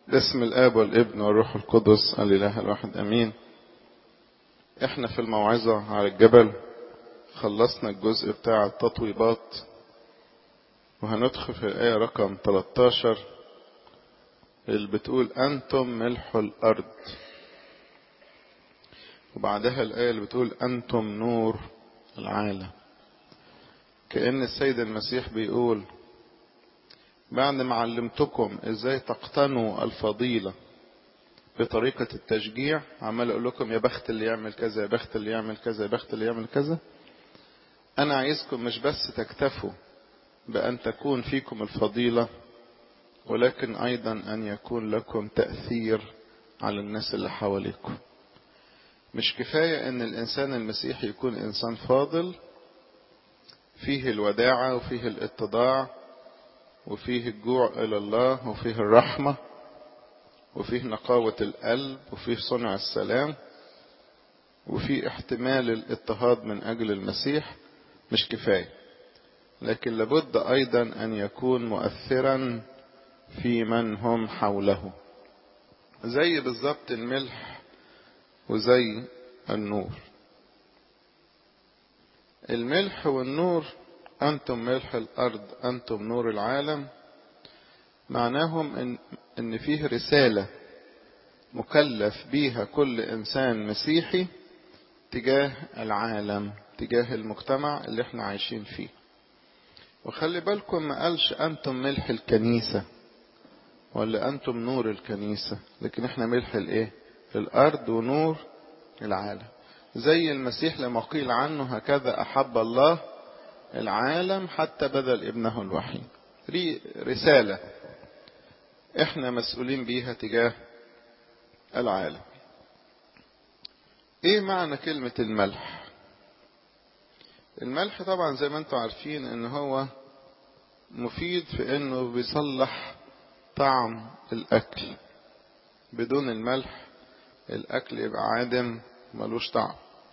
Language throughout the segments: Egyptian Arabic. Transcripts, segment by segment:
باسم الآب والابن والروح القدس الإله الواحد أمين احنا في الموعظة على الجبل خلصنا الجزء بتاع التطويبات وهندخل في الآية رقم 13 اللي بتقول أنتم ملح الأرض وبعدها الآية اللي بتقول أنتم نور العالم كأن السيد المسيح بيقول بعد ما علمتكم ازاي تقتنوا الفضيلة بطريقة التشجيع عمال اقول لكم يا بخت اللي يعمل كذا يا بخت اللي يعمل كذا يا بخت اللي يعمل كذا انا عايزكم مش بس تكتفوا بان تكون فيكم الفضيلة ولكن ايضا ان يكون لكم تأثير على الناس اللي حواليكم مش كفاية ان الانسان المسيحي يكون انسان فاضل فيه الوداعة وفيه الاتضاع وفيه الجوع إلى الله وفيه الرحمة وفيه نقاوة القلب وفيه صنع السلام وفيه احتمال الاضطهاد من أجل المسيح مش كفاية لكن لابد أيضا أن يكون مؤثرا في من هم حوله زي بالظبط الملح وزي النور الملح والنور أنتم ملح الأرض أنتم نور العالم معناهم إن, إن فيه رسالة مكلف بيها كل إنسان مسيحي تجاه العالم تجاه المجتمع اللي احنا عايشين فيه وخلي بالكم ما قالش أنتم ملح الكنيسة ولا أنتم نور الكنيسة لكن احنا ملح الايه الأرض ونور العالم زي المسيح لما قيل عنه هكذا أحب الله العالم حتى بذل ابنه الوحيد رسالة احنا مسؤولين بيها تجاه العالم ايه معنى كلمة الملح الملح طبعا زي ما انتم عارفين ان هو مفيد في انه بيصلح طعم الاكل بدون الملح الاكل يبقى عادم ملوش طعم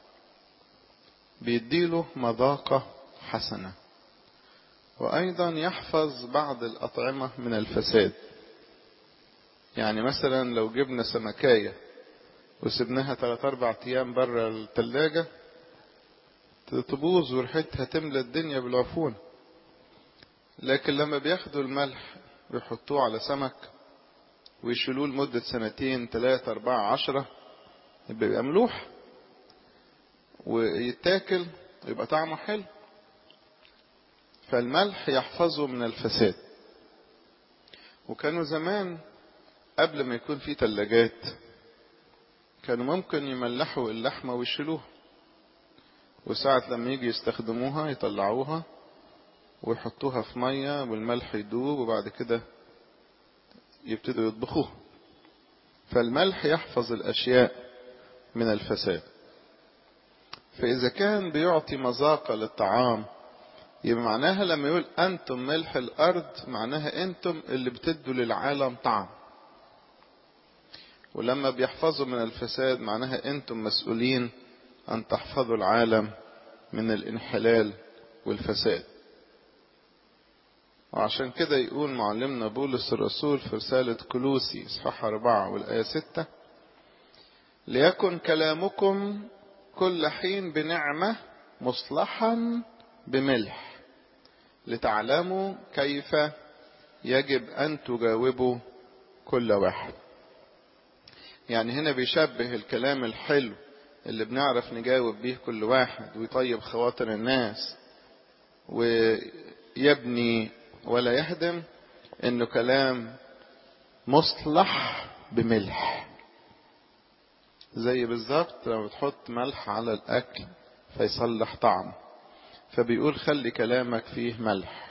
بيديله مذاقة حسنة وأيضا يحفظ بعض الأطعمة من الفساد يعني مثلا لو جبنا سمكاية وسبناها ثلاث أربع أيام بره التلاجة تبوظ وريحتها تملى الدنيا بالعفون لكن لما بياخدوا الملح ويحطوه على سمك ويشيلوه لمدة سنتين ثلاثة أربعة عشرة يبقى ملوح ويتاكل ويبقى طعمه حلو فالملح يحفظه من الفساد وكانوا زمان قبل ما يكون في تلاجات كانوا ممكن يملحوا اللحمة ويشيلوها وساعة لما يجي يستخدموها يطلعوها ويحطوها في مية والملح يدوب وبعد كده يبتدوا يطبخوها فالملح يحفظ الأشياء من الفساد فإذا كان بيعطي مذاقة للطعام يبقى معناها لما يقول أنتم ملح الأرض معناها أنتم اللي بتدوا للعالم طعم ولما بيحفظوا من الفساد معناها أنتم مسؤولين أن تحفظوا العالم من الانحلال والفساد وعشان كده يقول معلمنا بولس الرسول في رسالة كلوسي إصحاح أربعة والآية ستة ليكن كلامكم كل حين بنعمة مصلحا بملح لتعلموا كيف يجب أن تجاوبوا كل واحد يعني هنا بيشبه الكلام الحلو اللي بنعرف نجاوب بيه كل واحد ويطيب خواطر الناس ويبني ولا يهدم انه كلام مصلح بملح زي بالظبط لما بتحط ملح على الاكل فيصلح طعم فبيقول خلي كلامك فيه ملح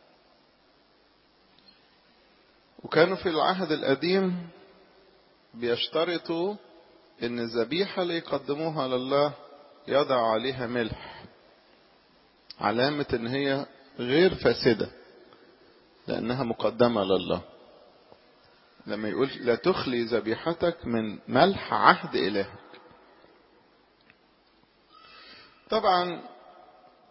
وكانوا في العهد القديم بيشترطوا ان الذبيحة اللي يقدموها لله يضع عليها ملح علامة ان هي غير فاسدة لانها مقدمة لله لما يقول لا تخلي ذبيحتك من ملح عهد الهك طبعا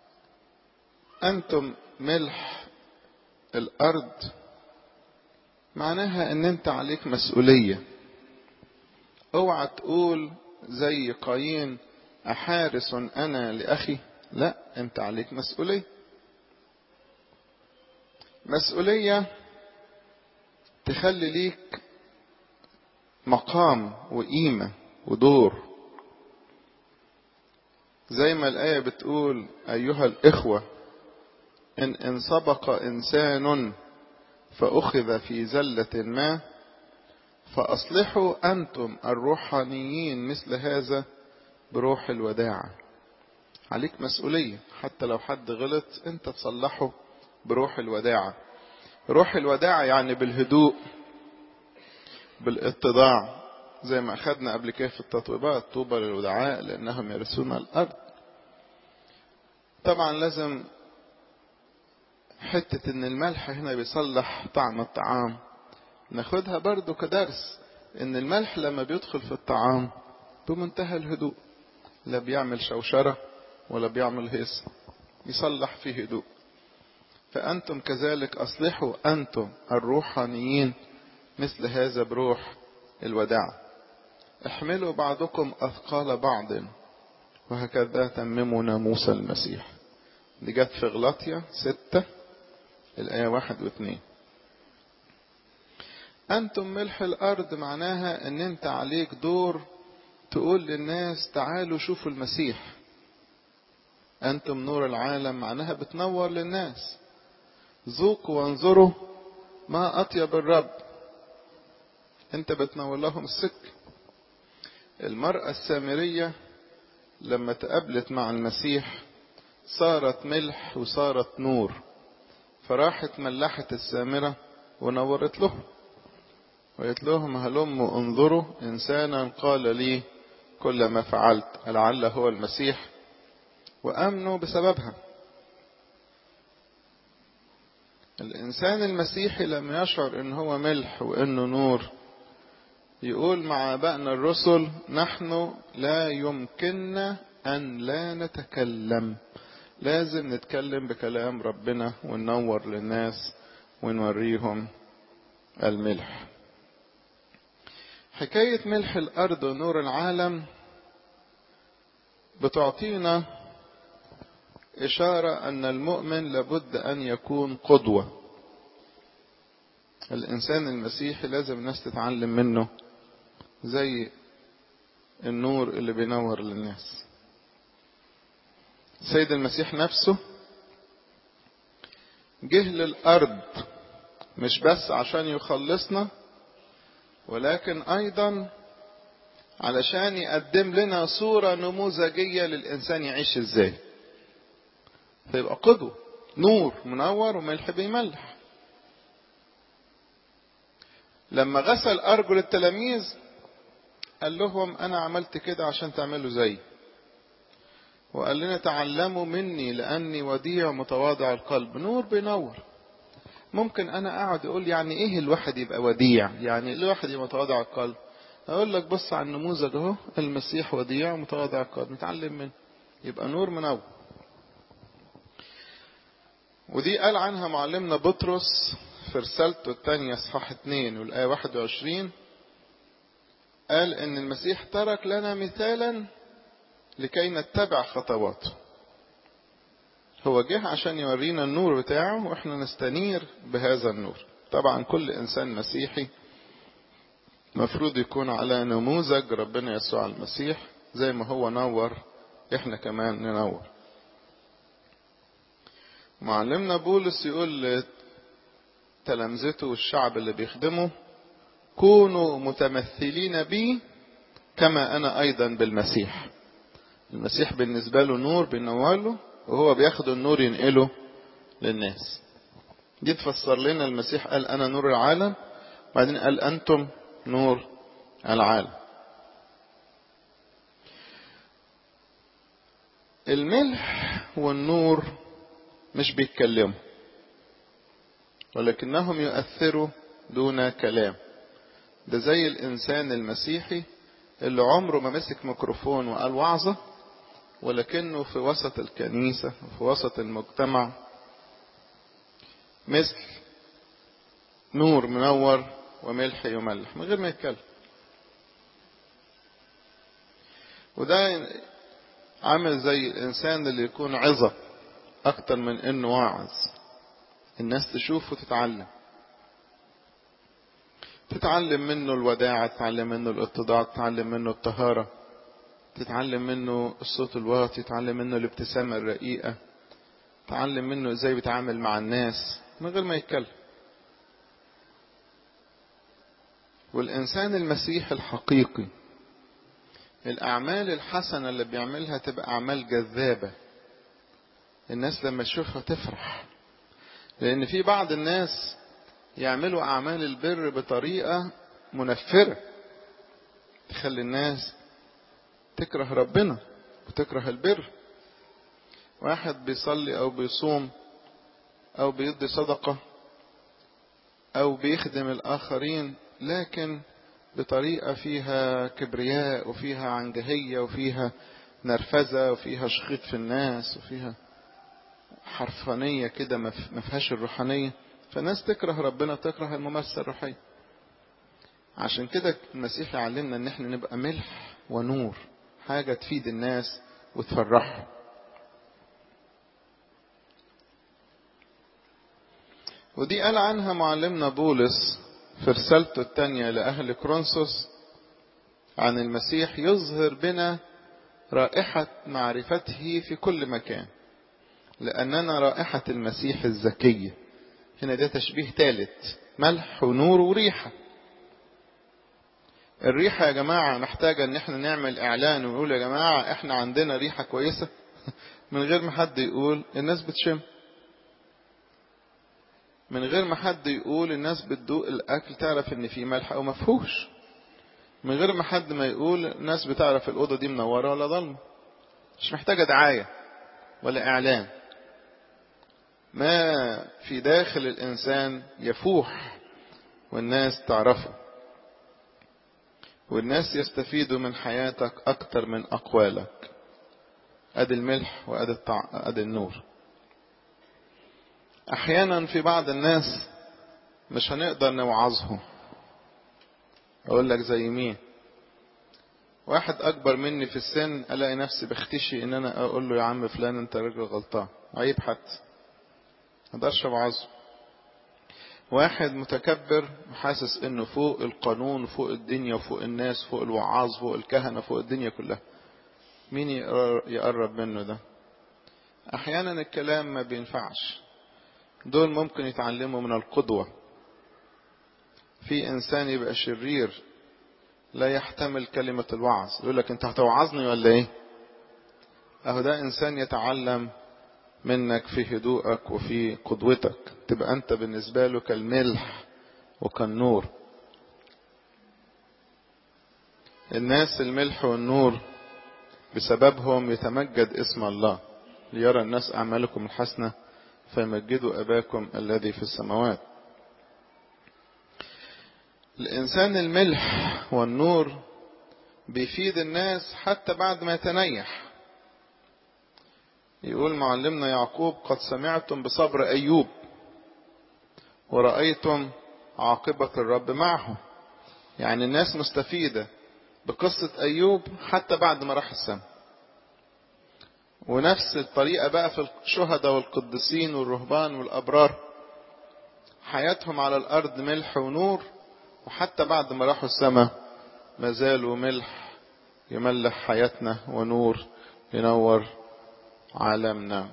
انتم ملح الارض معناها ان انت عليك مسؤولية اوعى تقول زي قايين احارس انا لاخي لا انت عليك مسؤولية مسؤولية تخلي ليك مقام وقيمة ودور زي ما الآية بتقول أيها الإخوة إن إن سبق إنسان فأخذ في زلة ما فأصلحوا أنتم الروحانيين مثل هذا بروح الوداعة عليك مسؤولية حتى لو حد غلط أنت تصلحه بروح الوداعة روح الوداعة يعني بالهدوء بالاتضاع زي ما أخذنا قبل كده في التطويبات طوبى للودعاء لأنهم يرثون الأرض طبعا لازم حتة ان الملح هنا بيصلح طعم الطعام ناخدها برضو كدرس ان الملح لما بيدخل في الطعام بمنتهى الهدوء لا بيعمل شوشرة ولا بيعمل هيصة يصلح فيه هدوء فأنتم كذلك أصلحوا أنتم الروحانيين مثل هذا بروح الوداع احملوا بعضكم أثقال بعض وهكذا تمموا ناموس المسيح دي جت في غلاطيا ستة الآية واحد واثنين أنتم ملح الأرض معناها أن أنت عليك دور تقول للناس تعالوا شوفوا المسيح أنتم نور العالم معناها بتنور للناس ذوقوا وانظروا ما أطيب الرب أنت بتنور لهم السك المرأة السامرية لما تقابلت مع المسيح صارت ملح وصارت نور فراحت ملحت السامرة ونورت له وقالت لهم هلم انظروا إنسانا قال لي كل ما فعلت لعل هو المسيح وأمنوا بسببها الإنسان المسيحي لما يشعر إن هو ملح وإنه نور يقول مع آبائنا الرسل نحن لا يمكننا أن لا نتكلم لازم نتكلم بكلام ربنا وننور للناس ونوريهم الملح حكاية ملح الأرض ونور العالم بتعطينا إشارة أن المؤمن لابد أن يكون قدوة الإنسان المسيحي لازم الناس تتعلم منه زي النور اللي بينور للناس سيد المسيح نفسه جه للأرض مش بس عشان يخلصنا ولكن أيضا علشان يقدم لنا صورة نموذجية للإنسان يعيش إزاي فيبقى قدوة نور منور وملح بيملح لما غسل أرجل التلاميذ قال لهم أنا عملت كده عشان تعملوا زي وقال لنا تعلموا مني لأني وديع متواضع القلب نور بينور ممكن أنا أقعد أقول يعني إيه الواحد يبقى وديع يعني إيه الواحد يبقى متواضع القلب أقول لك بص على النموذج أهو المسيح وديع متواضع القلب نتعلم منه يبقى نور منور ودي قال عنها معلمنا بطرس في رسالته الثانية اصحاح 2 والآية 21 قال إن المسيح ترك لنا مثالا لكي نتبع خطواته هو جه عشان يورينا النور بتاعه واحنا نستنير بهذا النور طبعا كل انسان مسيحي مفروض يكون على نموذج ربنا يسوع المسيح زي ما هو نور احنا كمان ننور معلمنا بولس يقول لتلامذته والشعب اللي بيخدمه كونوا متمثلين بي كما انا ايضا بالمسيح المسيح بالنسبه له نور بينور له وهو بياخد النور ينقله للناس دي تفسر لنا المسيح قال انا نور العالم وبعدين قال انتم نور العالم الملح والنور مش بيتكلموا ولكنهم يؤثروا دون كلام ده زي الانسان المسيحي اللي عمره ما مسك ميكروفون وقال وعظه ولكنه في وسط الكنيسة وفي وسط المجتمع مثل نور منور وملح يملح من غير ما يتكلم وده عامل زي الإنسان اللي يكون عظة أكتر من إنه واعظ الناس تشوف وتتعلم تتعلم منه الوداعة تتعلم منه الاتضاع تتعلم منه الطهارة تتعلم منه الصوت الواطي تتعلم منه الابتسامة الرقيقة تتعلم منه ازاي بيتعامل مع الناس من غير ما يتكلم والإنسان المسيح الحقيقي الأعمال الحسنة اللي بيعملها تبقى أعمال جذابة الناس لما تشوفها تفرح لأن في بعض الناس يعملوا أعمال البر بطريقة منفرة تخلي الناس تكره ربنا وتكره البر واحد بيصلي أو بيصوم أو بيدي صدقة أو بيخدم الآخرين لكن بطريقة فيها كبرياء وفيها عنجهية وفيها نرفزة وفيها شخيط في الناس وفيها حرفانية كده ما فيهاش الروحانية فالناس تكره ربنا تكره الممارسة الروحية عشان كده المسيح يعلمنا ان احنا نبقى ملح ونور حاجة تفيد الناس وتفرحهم ودي قال عنها معلمنا بولس في رسالته الثانية لأهل كرونسوس عن المسيح يظهر بنا رائحة معرفته في كل مكان لأننا رائحة المسيح الزكية هنا ده تشبيه ثالث ملح ونور وريحة الريحة يا جماعة محتاجة ان احنا نعمل اعلان ونقول يا جماعة احنا عندنا ريحة كويسة من غير ما حد يقول الناس بتشم من غير ما حد يقول الناس بتدوق الاكل تعرف ان فيه ملح او مفهوش من غير ما حد ما يقول الناس بتعرف الاوضه دي منوره ولا ضلمه مش محتاجه دعايه ولا اعلان ما في داخل الانسان يفوح والناس تعرفه والناس يستفيدوا من حياتك اكتر من اقوالك ادي الملح وادي الطع... ادي النور احيانا في بعض الناس مش هنقدر نوعظهم اقول لك زي مين واحد اكبر مني في السن الاقي نفسي بختشي ان انا اقول له يا عم فلان انت راجل غلطان عيب حتى مقدرش اوعظه واحد متكبر وحاسس انه فوق القانون فوق الدنيا وفوق الناس فوق الوعاظ فوق الكهنه فوق الدنيا كلها مين يقرب منه ده احيانا الكلام ما بينفعش دول ممكن يتعلموا من القدوة في إنسان يبقى شرير لا يحتمل كلمة الوعظ يقول لك أنت هتوعظني ولا إيه أهو ده إنسان يتعلم منك في هدوءك وفي قدوتك تبقى أنت بالنسبة له كالملح وكالنور الناس الملح والنور بسببهم يتمجد اسم الله ليرى الناس أعمالكم الحسنة فيمجدوا أباكم الذي في السماوات الإنسان الملح والنور بيفيد الناس حتى بعد ما يتنيح يقول معلمنا يعقوب قد سمعتم بصبر أيوب ورأيتم عاقبة الرب معه يعني الناس مستفيدة بقصة أيوب حتى بعد ما راح السماء ونفس الطريقة بقى في الشهداء والقديسين والرهبان والأبرار حياتهم على الأرض ملح ونور وحتى بعد ما راحوا السماء ما زالوا ملح يملح حياتنا ونور ينور عالمنا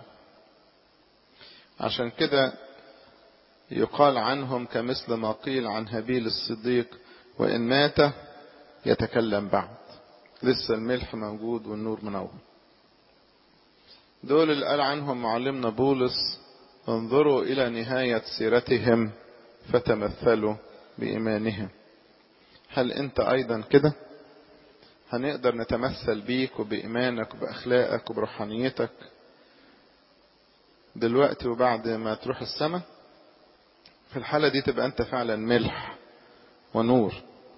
عشان كده يقال عنهم كمثل ما قيل عن هابيل الصديق وإن مات يتكلم بعد لسه الملح موجود والنور منور دول اللي قال عنهم معلمنا بولس انظروا إلى نهاية سيرتهم فتمثلوا بإيمانهم هل أنت أيضا كده هنقدر نتمثل بيك وبإيمانك وبأخلاقك وبروحانيتك دلوقتي وبعد ما تروح السماء في الحالة دي تبقى أنت فعلا ملح ونور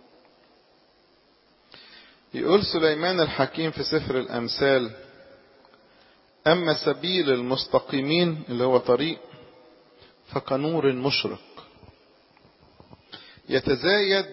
يقول سليمان الحكيم في سفر الأمثال أما سبيل المستقيمين اللي هو طريق فكنور مشرق يتزايد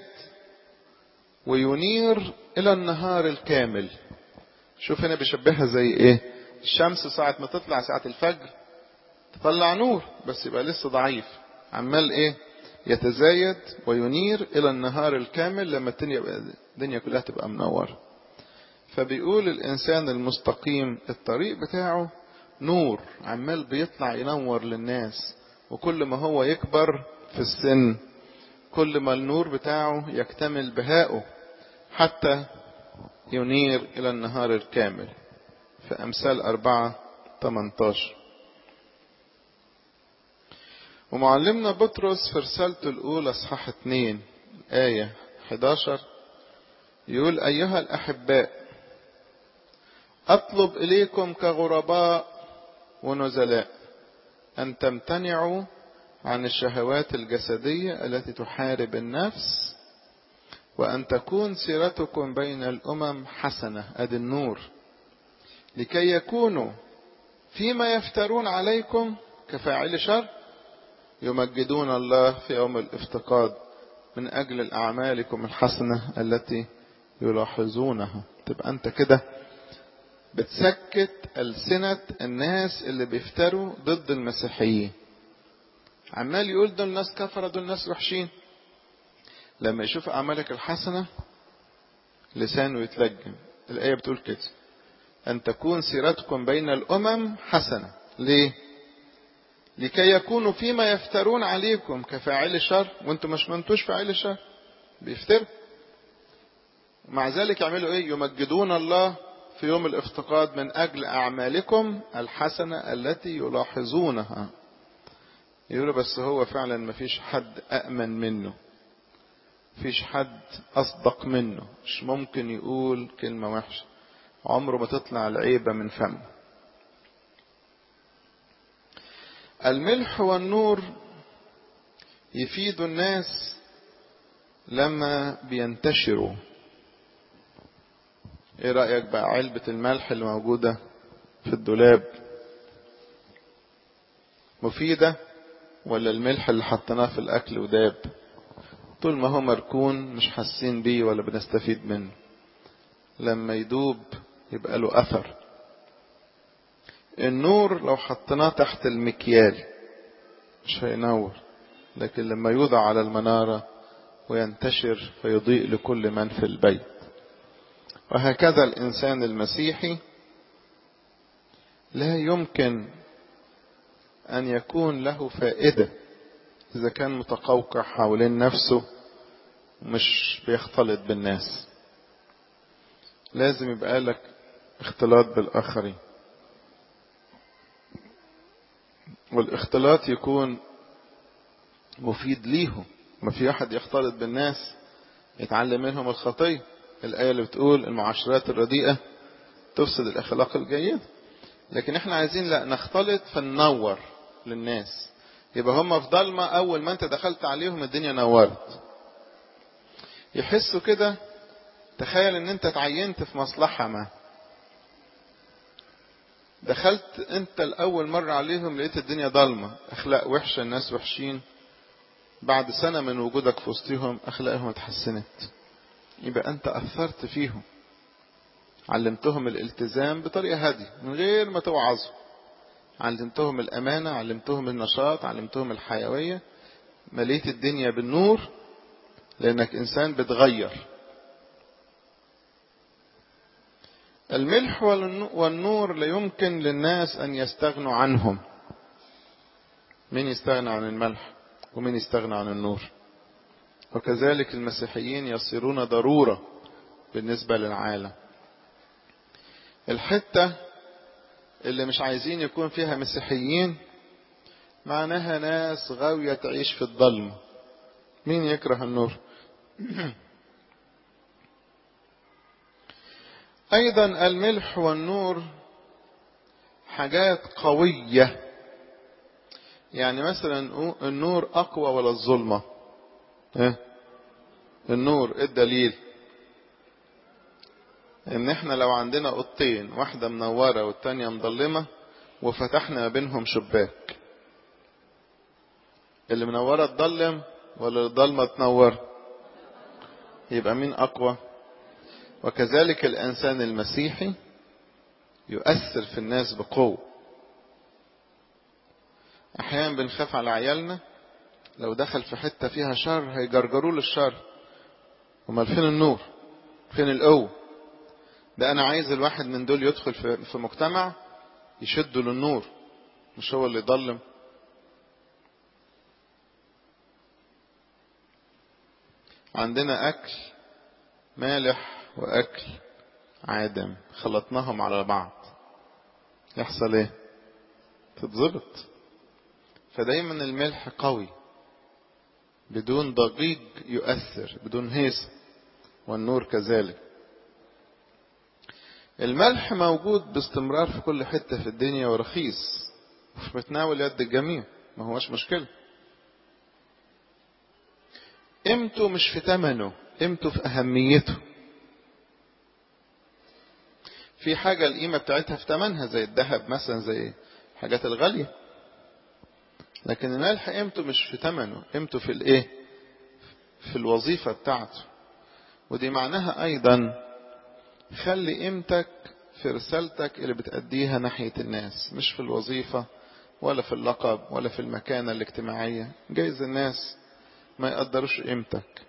وينير إلى النهار الكامل شوف هنا بيشبهها زي ايه الشمس ساعة ما تطلع ساعة الفجر تطلع نور بس يبقى لسه ضعيف عمال ايه يتزايد وينير الى النهار الكامل لما الدنيا الدنيا كلها تبقى منورة فبيقول الانسان المستقيم الطريق بتاعه نور عمال بيطلع ينور للناس وكل ما هو يكبر في السن كل ما النور بتاعه يكتمل بهائه حتى ينير إلى النهار الكامل في أمثال أربعة 18 ومعلمنا بطرس في رسالته الأولى اصحاح 2 آية 11 يقول أيها الأحباء أطلب إليكم كغرباء ونزلاء أن تمتنعوا عن الشهوات الجسدية التي تحارب النفس وأن تكون سيرتكم بين الأمم حسنة أدي النور لكي يكونوا فيما يفترون عليكم كفاعل شر يمجدون الله في يوم الافتقاد من أجل أعمالكم الحسنة التي يلاحظونها تبقى أنت كده بتسكت ألسنة الناس اللي بيفتروا ضد المسيحيين عمال يقول دول ناس كفرة دول ناس وحشين لما يشوف أعمالك الحسنة لسانه يتلجم الآية بتقول كده أن تكون سيرتكم بين الأمم حسنة ليه لكي يكونوا فيما يفترون عليكم كفاعل شر وانتم مش منتوش فاعل شر بيفتروا مع ذلك يعملوا ايه يمجدون الله في يوم الافتقاد من اجل اعمالكم الحسنة التي يلاحظونها يقولوا بس هو فعلا ما فيش حد أأمن منه فيش حد أصدق منه مش ممكن يقول كلمة وحشة عمره ما تطلع العيبة من فمه الملح والنور يفيدوا الناس لما بينتشروا ايه رأيك بقى علبة الملح اللي موجودة في الدولاب مفيدة ولا الملح اللي حطيناه في الأكل وداب طول ما هو مركون مش حاسين بيه ولا بنستفيد منه لما يدوب يبقى له أثر النور لو حطيناه تحت المكيال مش هينور لكن لما يوضع على المنارة وينتشر فيضيء لكل من في البيت وهكذا الإنسان المسيحي لا يمكن أن يكون له فائدة إذا كان متقوقع حوالين نفسه مش بيختلط بالناس لازم يبقى لك اختلاط بالآخرين والاختلاط يكون مفيد ليهم ما في واحد يختلط بالناس يتعلم منهم الخطية الآية اللي بتقول المعاشرات الرديئة تفسد الأخلاق الجيدة لكن احنا عايزين لا نختلط فننور للناس يبقى هم في ضلمة أول ما أنت دخلت عليهم الدنيا نورت يحسوا كده تخيل ان انت اتعينت في مصلحة ما دخلت انت الاول مرة عليهم لقيت الدنيا ضلمة اخلاق وحشة الناس وحشين بعد سنة من وجودك في وسطهم اخلاقهم اتحسنت يبقى انت اثرت فيهم علمتهم الالتزام بطريقة هادية من غير ما توعظوا علمتهم الامانة علمتهم النشاط علمتهم الحيوية مليت الدنيا بالنور لانك انسان بتغير الملح والنور لا يمكن للناس أن يستغنوا عنهم من يستغنى عن الملح ومن يستغنى عن النور وكذلك المسيحيين يصيرون ضرورة بالنسبة للعالم الحتة اللي مش عايزين يكون فيها مسيحيين معناها ناس غاوية تعيش في الظلم مين يكره النور أيضا الملح والنور حاجات قوية يعني مثلا النور أقوى ولا الظلمة إيه؟ النور إيه الدليل ان احنا لو عندنا اوضتين واحدة منورة والتانية مظلمة وفتحنا ما بينهم شباك اللي منورة تضلم ولا الضلمة تنور يبقى مين أقوى وكذلك الإنسان المسيحي يؤثر في الناس بقوة أحيانا بنخاف على عيالنا لو دخل في حتة فيها شر هيجرجروا للشر امال فين النور فين القوة ده أنا عايز الواحد من دول يدخل في مجتمع يشده للنور مش هو اللي يضلم عندنا أكل مالح وأكل عادم خلطناهم على بعض يحصل ايه تتظبط فدايما الملح قوي بدون ضجيج يؤثر بدون هيصة والنور كذلك الملح موجود باستمرار في كل حتة في الدنيا ورخيص وفي متناول يد الجميع ما هوش مشكلة قيمته مش في ثمنه قيمته في أهميته في حاجة القيمة بتاعتها في ثمنها زي الذهب مثلا زي الحاجات الغالية لكن الملح قيمته مش في ثمنه قيمته في الايه في الوظيفة بتاعته ودي معناها ايضا خلي قيمتك في رسالتك اللي بتأديها ناحية الناس مش في الوظيفة ولا في اللقب ولا في المكانة الاجتماعية جايز الناس ما يقدروش قيمتك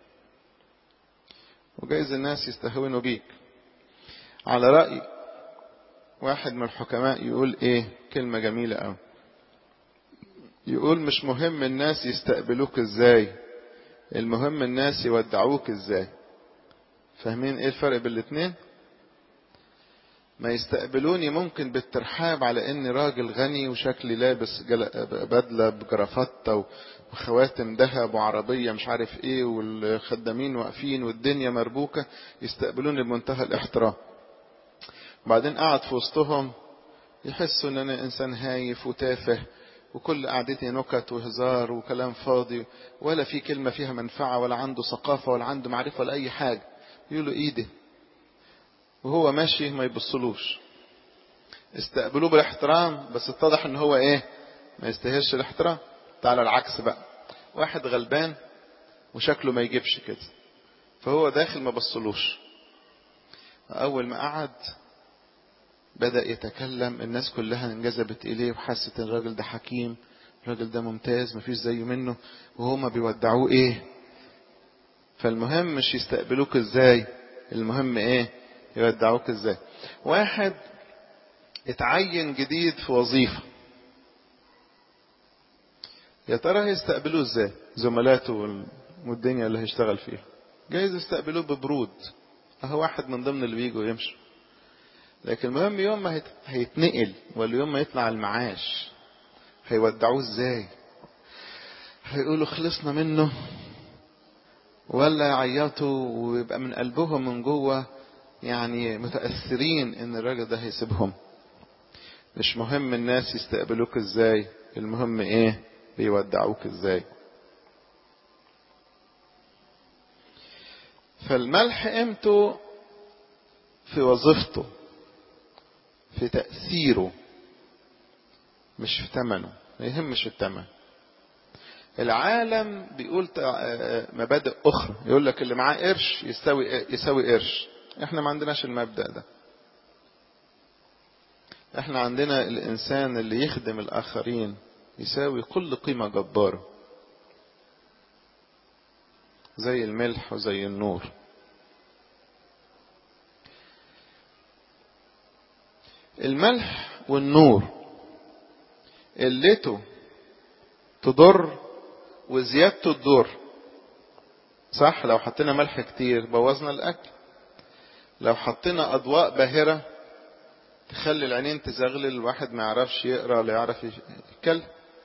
وجايز الناس يستهونوا بيك على رأي واحد من الحكماء يقول ايه كلمة جميلة قوي يقول مش مهم الناس يستقبلوك ازاي المهم الناس يودعوك ازاي فاهمين ايه الفرق بين الاتنين ما يستقبلوني ممكن بالترحاب على اني راجل غني وشكلي لابس بدلة بجرافطة وخواتم ذهب وعربية مش عارف ايه والخدامين واقفين والدنيا مربوكة يستقبلوني بمنتهى الاحترام بعدين قعد في وسطهم يحسوا ان انا انسان هايف وتافه وكل قعدتي نكت وهزار وكلام فاضي ولا في كلمة فيها منفعة ولا عنده ثقافة ولا عنده معرفة ولا أي حاجة يقولوا إيده وهو ماشي ما يبصلوش استقبلوه بالاحترام بس اتضح ان هو ايه ما يستاهلش الاحترام تعالى العكس بقى واحد غلبان وشكله ما يجيبش كده فهو داخل ما بصلوش اول ما قعد بدأ يتكلم الناس كلها انجذبت إليه وحست إن الراجل ده حكيم الراجل ده ممتاز مفيش زيه منه وهما بيودعوه إيه فالمهم مش يستقبلوك إزاي المهم إيه يودعوك إزاي واحد اتعين جديد في وظيفة يا ترى هيستقبلوه ازاي زملاته والدنيا اللي هيشتغل فيها جايز يستقبلوه ببرود اهو واحد من ضمن اللي بيجوا يمشوا لكن المهم يوم ما هيتنقل ولا يوم ما يطلع المعاش هيودعوه ازاي هيقولوا خلصنا منه ولا يعيطوا ويبقى من قلبهم من جوه يعني متأثرين ان الراجل ده هيسيبهم مش مهم الناس يستقبلوك ازاي المهم ايه بيودعوك ازاي فالملح قيمته في وظيفته في تأثيره مش في ثمنه ما يهمش الثمن العالم بيقول مبادئ أخرى يقول لك اللي معاه قرش يساوي يساوي قرش احنا ما عندناش المبدأ ده احنا عندنا الإنسان اللي يخدم الآخرين يساوي كل قيمة جبارة زي الملح وزي النور الملح والنور قلته تضر وزيادته تضر صح لو حطينا ملح كتير بوظنا الاكل لو حطينا اضواء باهره تخلي العينين تزغلل الواحد ما يعرفش يقرا ولا يعرف يتكلم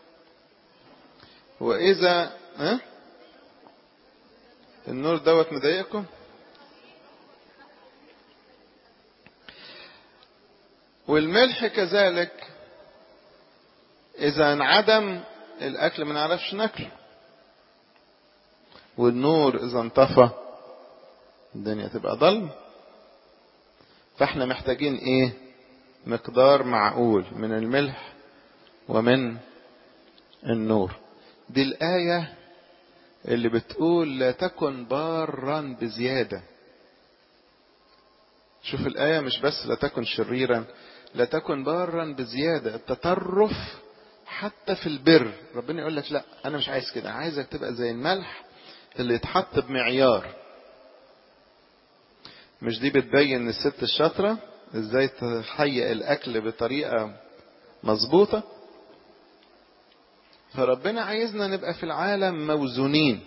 واذا ها النور دوت مضايقكم والملح كذلك إذا انعدم الأكل ما نعرفش ناكله والنور إذا انطفى الدنيا تبقى ضلمة فاحنا محتاجين ايه مقدار معقول من الملح ومن النور دي الآية اللي بتقول لا تكن بارا بزيادة شوف الآية مش بس لا تكن شريرا لا تكن بارا بزيادة التطرف حتى في البر ربنا يقول لك لا أنا مش عايز كده عايزك تبقى زي الملح اللي يتحط بمعيار مش دي بتبين الست الشاطرة ازاي تهيئ الأكل بطريقة مظبوطة فربنا عايزنا نبقى في العالم موزونين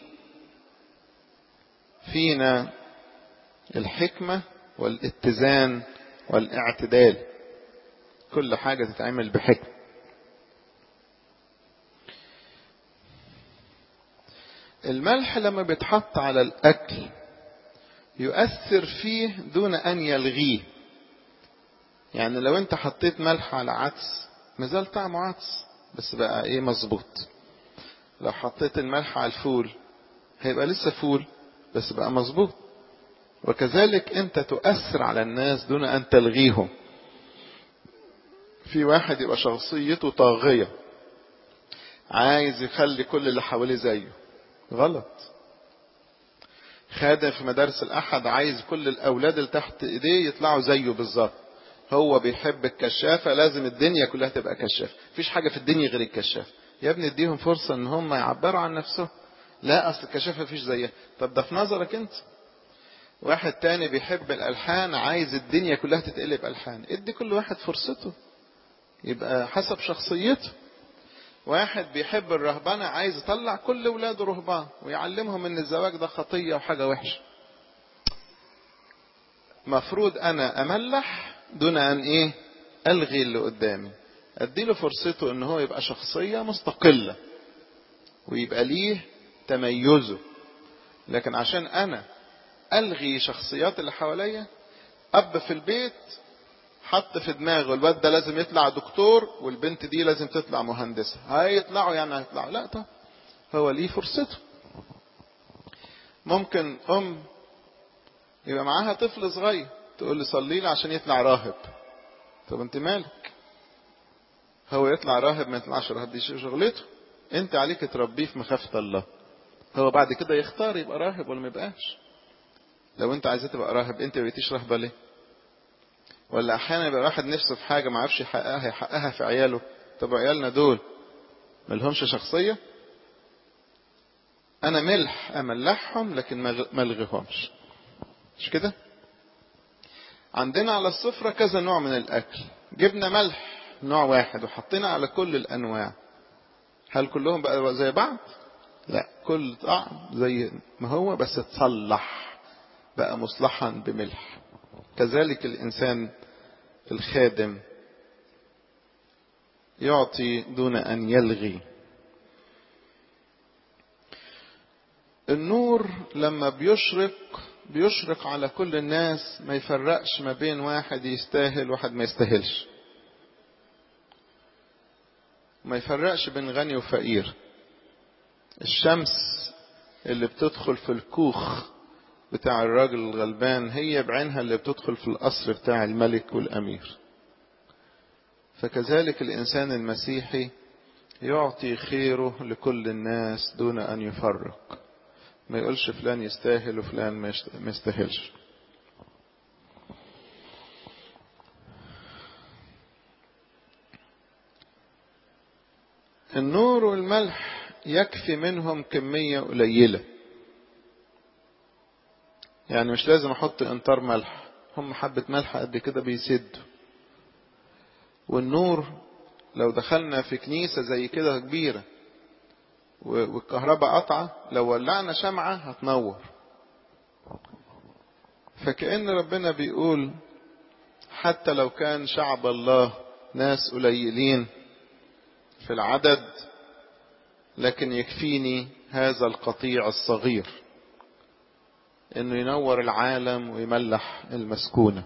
فينا الحكمة والاتزان والاعتدال كل حاجة تتعمل بحكمة الملح لما بيتحط على الأكل يؤثر فيه دون أن يلغيه يعني لو انت حطيت ملح على عدس مازال طعمه عدس بس بقى ايه مظبوط لو حطيت الملح على الفول هيبقى لسه فول بس بقى مظبوط وكذلك انت تؤثر على الناس دون ان تلغيهم في واحد يبقى شخصيته طاغية عايز يخلي كل اللي حواليه زيه غلط خادم في مدارس الأحد عايز كل الأولاد اللي تحت إيديه يطلعوا زيه بالظبط هو بيحب الكشافة لازم الدنيا كلها تبقى كشافة مفيش حاجة في الدنيا غير الكشافة يا ابني اديهم فرصة ان هم يعبروا عن نفسهم لا اصل الكشافة مفيش زيها طب ده في نظرك انت واحد تاني بيحب الالحان عايز الدنيا كلها تتقلب الحان ادي كل واحد فرصته يبقى حسب شخصيته واحد بيحب الرهبنة عايز يطلع كل ولاده رهبان ويعلمهم ان الزواج ده خطية وحاجة وحشة مفروض انا املح دون ان ايه الغي اللي قدامي اديله فرصته ان هو يبقى شخصية مستقلة ويبقى ليه تميزه لكن عشان انا الغي شخصيات اللي حواليا اب في البيت حط في دماغه الواد ده لازم يطلع دكتور والبنت دي لازم تطلع مهندسة هيطلعوا يعني هيطلعوا لا طب هو ليه فرصته ممكن ام يبقى معاها طفل صغير تقول لي صلي لي عشان يطلع راهب طب انت مالك هو يطلع راهب ما يطلعش راهب دي شغلته انت عليك تربيه في مخافة الله هو بعد كده يختار يبقى راهب ولا ما يبقاش لو انت عايزاه تبقى راهب انت ما بقيتيش راهبه ليه ولا احيانا يبقى واحد نفسه في حاجه ما عرفش يحققها يحققها في عياله طب عيالنا دول ما لهمش شخصيه انا ملح املحهم لكن ما الغيهمش مش كده عندنا على السفرة كذا نوع من الأكل جبنا ملح نوع واحد وحطينا على كل الأنواع هل كلهم بقى زي بعض لا كل طعم زي ما هو بس اتصلح بقى مصلحا بملح كذلك الإنسان الخادم يعطي دون أن يلغي النور لما بيشرق بيشرق على كل الناس ما يفرقش ما بين واحد يستاهل واحد ما يستاهلش ما يفرقش بين غني وفقير الشمس اللي بتدخل في الكوخ بتاع الراجل الغلبان هي بعينها اللي بتدخل في القصر بتاع الملك والأمير فكذلك الإنسان المسيحي يعطي خيره لكل الناس دون أن يفرق ما يقولش فلان يستاهل وفلان ما يستاهلش النور والملح يكفي منهم كمية قليلة يعني مش لازم احط انطار ملح هم حبة ملح قد كده بيسدوا والنور لو دخلنا في كنيسة زي كده كبيرة والكهرباء قطعة لو ولعنا شمعة هتنور فكأن ربنا بيقول حتى لو كان شعب الله ناس قليلين في العدد لكن يكفيني هذا القطيع الصغير انه ينور العالم ويملح المسكونة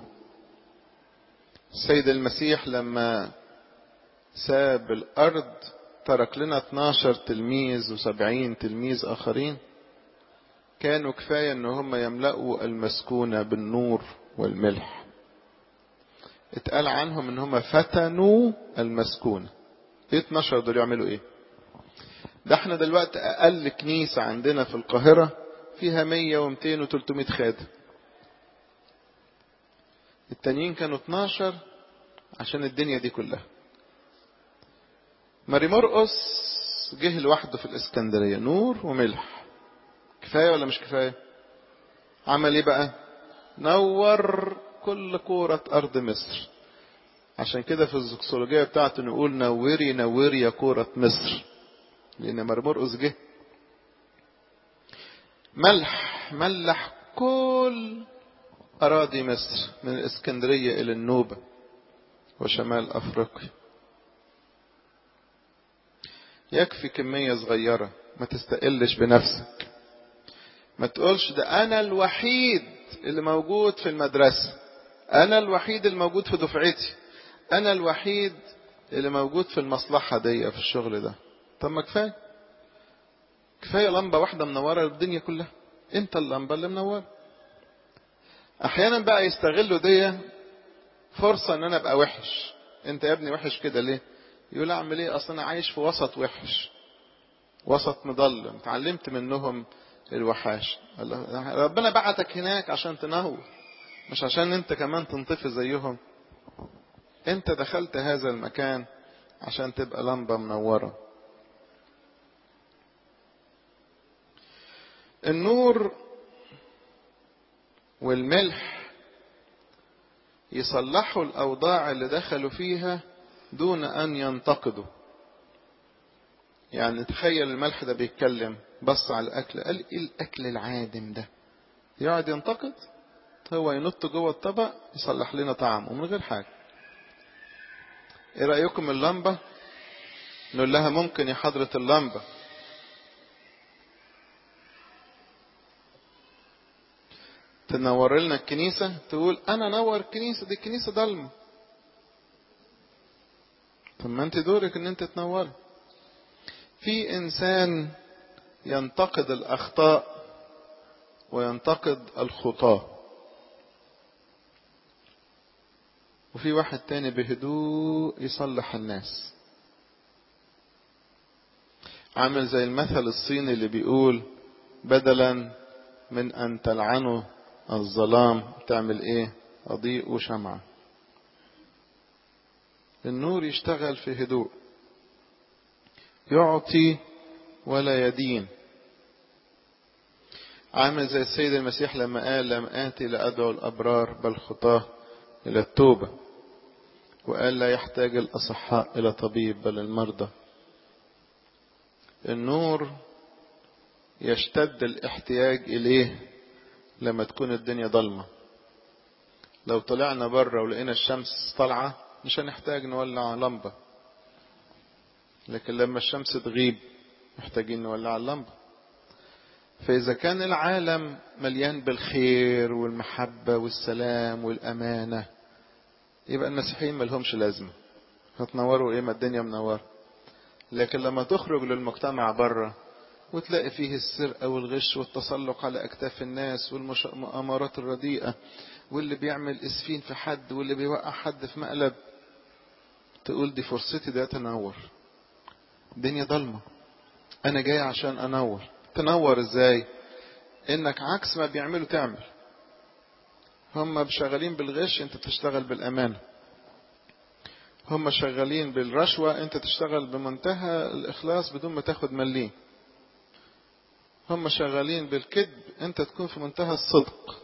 السيد المسيح لما ساب الارض ترك لنا 12 تلميذ و70 تلميذ اخرين كانوا كفاية ان هم يملأوا المسكونة بالنور والملح اتقال عنهم ان هم فتنوا المسكونة ايه 12 دول يعملوا ايه ده احنا دلوقتي اقل كنيسة عندنا في القاهرة فيها مية ومتين وتلتمية خادم التانيين كانوا 12 عشان الدنيا دي كلها ماري مرقس جه لوحده في الاسكندرية نور وملح كفاية ولا مش كفاية عمل ايه بقى نور كل كورة ارض مصر عشان كده في الزكسولوجية بتاعته نقول نوري نوري يا كورة مصر لان ماري مرقس جه ملح ملح كل أراضي مصر من الإسكندرية إلى النوبة وشمال أفريقيا يكفي كمية صغيرة ما تستقلش بنفسك ما تقولش ده أنا الوحيد اللي موجود في المدرسة أنا الوحيد اللي موجود في دفعتي أنا الوحيد اللي موجود في المصلحة دي في الشغل ده طب ما كفاية كفاية لمبة واحدة منورة الدنيا كلها انت اللمبة اللي منورة احيانا بقى يستغلوا دي فرصة ان انا ابقى وحش انت يا ابني وحش كده ليه يقول اعمل ايه اصلا انا عايش في وسط وحش وسط مضلم اتعلمت منهم الوحاش ربنا بعتك هناك عشان تنور مش عشان انت كمان تنطفي زيهم انت دخلت هذا المكان عشان تبقى لمبة منورة النور والملح يصلحوا الأوضاع اللي دخلوا فيها دون أن ينتقدوا يعني تخيل الملح ده بيتكلم بص على الأكل قال إيه الأكل العادم ده يقعد ينتقد هو ينط جوه الطبق يصلح لنا طعمه من غير حاجة ايه رأيكم اللمبة نقول لها ممكن يا حضرة اللمبة تنور لنا الكنيسة تقول أنا نور الكنيسة دي الكنيسة ضلمة طب ما أنت دورك إن أنت تنور في إنسان ينتقد الأخطاء وينتقد الخطاة وفي واحد تاني بهدوء يصلح الناس عامل زي المثل الصيني اللي بيقول بدلا من أن تلعنه الظلام تعمل ايه اضيء شمعة النور يشتغل في هدوء يعطي ولا يدين عامل زي السيد المسيح لما قال لم آتي لأدعو الأبرار بل خطاه إلى التوبة وقال لا يحتاج الأصحاء إلى طبيب بل المرضى النور يشتد الاحتياج إليه لما تكون الدنيا ضلمة لو طلعنا بره ولقينا الشمس طالعة مش هنحتاج نولع لمبة لكن لما الشمس تغيب محتاجين نولع اللمبة فإذا كان العالم مليان بالخير والمحبة والسلام والأمانة يبقى المسيحيين ملهمش لازمة هتنوروا ايه ما الدنيا منورة لكن لما تخرج للمجتمع بره وتلاقي فيه السرقة والغش والتسلق على أكتاف الناس والمؤامرات الرديئة واللي بيعمل إسفين في حد واللي بيوقع حد في مقلب تقول دي فرصتي ده تنور الدنيا ضلمة أنا جاي عشان أنور تنور إزاي إنك عكس ما بيعملوا تعمل هم شغالين بالغش أنت تشتغل بالأمانة هم شغالين بالرشوة أنت تشتغل بمنتهى الإخلاص بدون ما تاخد مليم هم شغالين بالكذب انت تكون في منتهى الصدق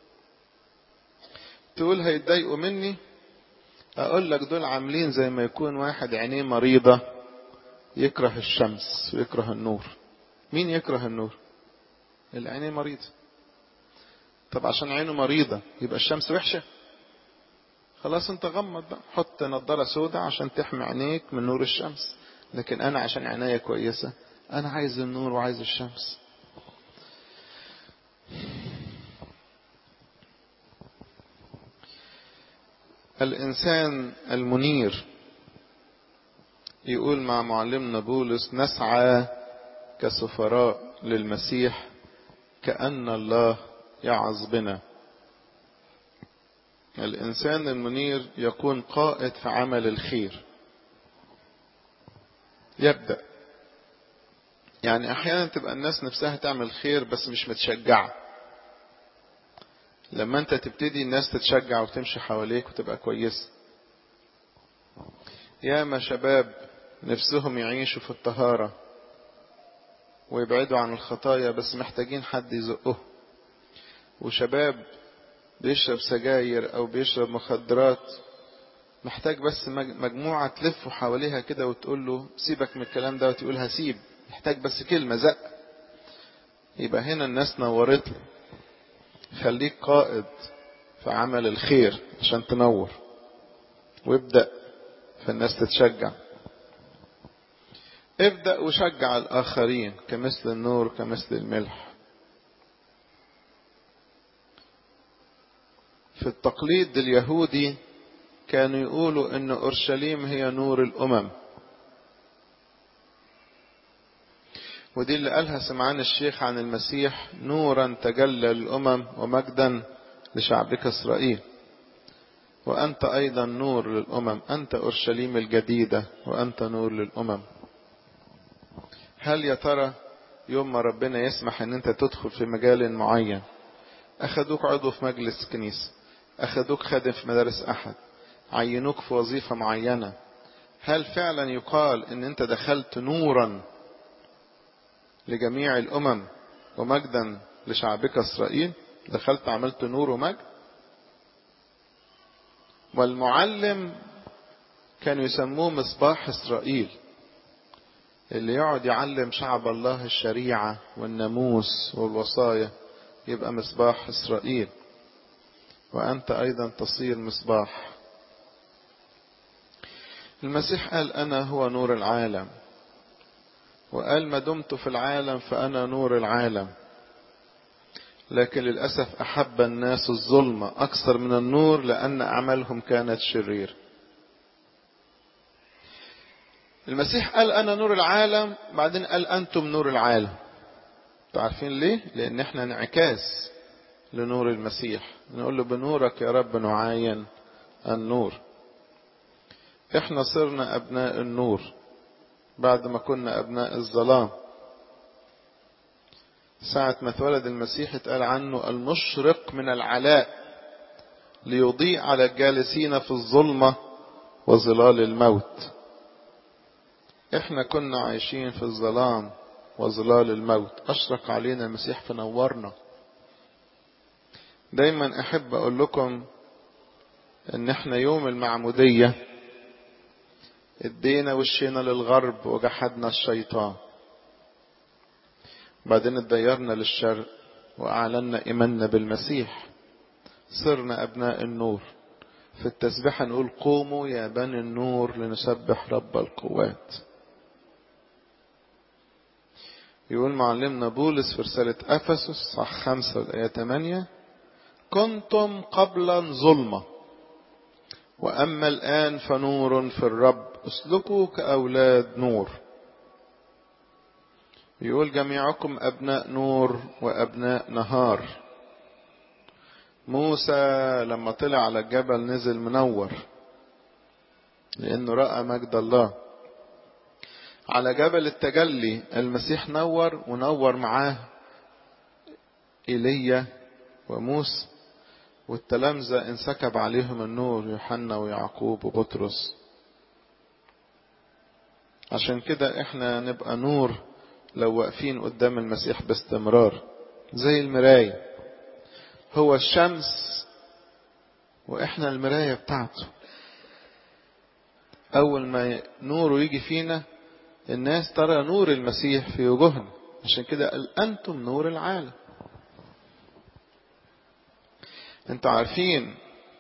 تقول هيتضايقوا مني اقول لك دول عاملين زي ما يكون واحد عينيه مريضة يكره الشمس ويكره النور مين يكره النور العينيه مريضة طب عشان عينه مريضة يبقى الشمس وحشة خلاص انت غمض بقى حط نظارة سوداء عشان تحمي عينيك من نور الشمس لكن انا عشان عينيا كويسة انا عايز النور وعايز الشمس الإنسان المنير يقول مع معلمنا بولس نسعى كسفراء للمسيح كأن الله يعظ بنا الإنسان المنير يكون قائد في عمل الخير يبدأ يعني احيانا تبقى الناس نفسها تعمل خير بس مش متشجعة لما انت تبتدي الناس تتشجع وتمشي حواليك وتبقى كويسة ياما شباب نفسهم يعيشوا في الطهارة ويبعدوا عن الخطايا بس محتاجين حد يزقه وشباب بيشرب سجاير او بيشرب مخدرات محتاج بس مجموعة تلفه حواليها كده وتقول له سيبك من الكلام ده وتقول هسيب محتاج بس كلمة زق يبقى هنا الناس نورت له خليك قائد في عمل الخير عشان تنور وابدأ فالناس تتشجع ابدأ وشجع الآخرين كمثل النور كمثل الملح في التقليد اليهودي كانوا يقولوا ان اورشليم هي نور الامم ودي اللي قالها سمعان الشيخ عن المسيح نورا تجلى للامم ومجدا لشعبك اسرائيل وانت ايضا نور للامم انت اورشليم الجديده وانت نور للامم هل يا ترى يوم ما ربنا يسمح ان انت تدخل في مجال معين اخدوك عضو في مجلس كنيسه اخدوك خادم في مدارس احد عينوك في وظيفة معينة هل فعلا يقال ان انت دخلت نورا لجميع الامم ومجدا لشعبك اسرائيل دخلت عملت نور ومجد والمعلم كانوا يسموه مصباح اسرائيل اللي يقعد يعلم شعب الله الشريعة والناموس والوصايا يبقى مصباح اسرائيل وانت ايضا تصير مصباح المسيح قال انا هو نور العالم وقال ما دمت في العالم فانا نور العالم لكن للاسف احب الناس الظلمه اكثر من النور لان اعمالهم كانت شرير المسيح قال انا نور العالم بعدين قال انتم نور العالم عارفين ليه لان احنا انعكاس لنور المسيح نقول له بنورك يا رب نعاين النور احنا صرنا ابناء النور بعد ما كنا ابناء الظلام ساعة ما اتولد المسيح اتقال عنه المشرق من العلاء ليضيء على الجالسين في الظلمة وظلال الموت احنا كنا عايشين في الظلام وظلال الموت اشرق علينا المسيح فنورنا دايما احب اقول لكم ان احنا يوم المعمودية ادينا وشينا للغرب وجحدنا الشيطان بعدين اتغيرنا للشرق واعلنا ايماننا بالمسيح صرنا ابناء النور في التسبيحة نقول قوموا يا بني النور لنسبح رب القوات يقول معلمنا بولس في رسالة أفسس صح خمسة والآية ثمانية كنتم قبلا ظلمة وأما الآن فنور في الرب اسلكوا كأولاد نور يقول جميعكم أبناء نور وأبناء نهار موسى لما طلع على الجبل نزل منور لأنه رأى مجد الله على جبل التجلي المسيح نور ونور معاه إيليا وموسى والتلامذة انسكب عليهم النور يوحنا ويعقوب وبطرس عشان كده احنا نبقى نور لو واقفين قدام المسيح باستمرار زي المراية هو الشمس واحنا المراية بتاعته اول ما نوره يجي فينا الناس ترى نور المسيح في وجوهنا عشان كده قال انتم نور العالم انتوا عارفين